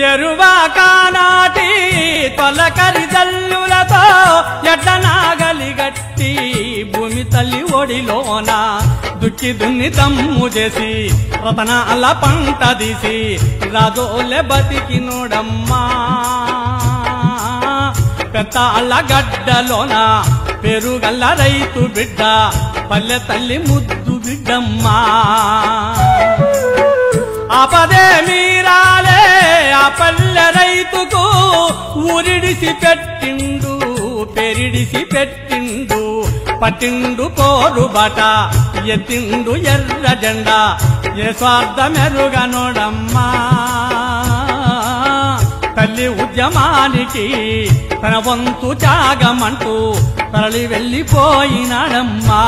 ఎరువా కానాటి తొలకరి జల్లులతో ఎడ్ల నాగలి గట్టి భూమి తల్లి ఒడిలోన దుక్కి దున్ని తమ్ము చేసి రతనాల పంట తీసి రాజోలే బతికినోడమ్మా పెద్దాళ్ళ గడ్డలోన పెరుగల్ల రైతు బిడ్డ పల్లె తల్లి ముద్దు బిడ్డమ్మా ఆపదే మీరాలే ఆ పల్లె రైతుకు ఊరిడిసి పెట్టిండు పెరిడిసి పెట్టిండు పట్టిండు పోరు బట ఎత్తిండు ఎర్ర జెండా ఏ స్వార్థమెరుగనోడమ్మా తల్లి ఉద్యమానికి తన వంతు త్యాగమంటూ తరలి వెళ్ళిపోయినాడమ్మా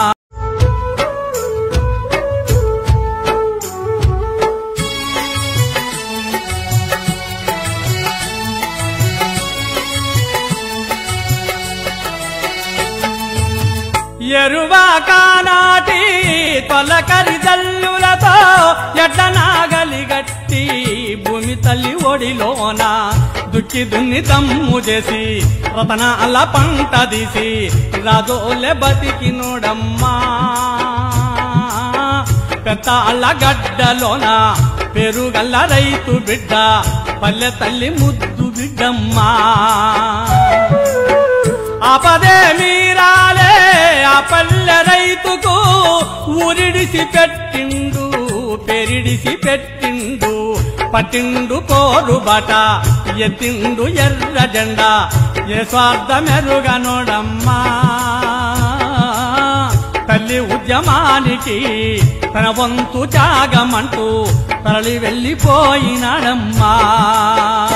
ఎరువా కానాటి తొలకరి జల్లులతో ఎడ్ల నాగలి గట్టి భూమి తల్లి ఒడిలోన దుక్కి దున్ని తమ్ము చేసి రతనాల పంట తీసి రాజోలే బతికినోడమ్మా పెద్దాళ్ళ గడ్డలోన పెరుగల్ల రైతు బిడ్డ పల్లె తల్లి ముద్దు బిడ్డమ్మా ఆపదే మీరాలే ఆ పల్లె రైతుకు ఊరిడిసి పెట్టిండు పెరిడిసి పెట్టిండు పట్టిండు పోరు బట ఎత్తిండు ఎర్ర జెండా ఏ స్వార్థమెరుగనోడమ్మా తల్లి ఉద్యమానికి తన వంతు త్యాగమంటూ తరలి వెళ్ళిపోయినాడమ్మా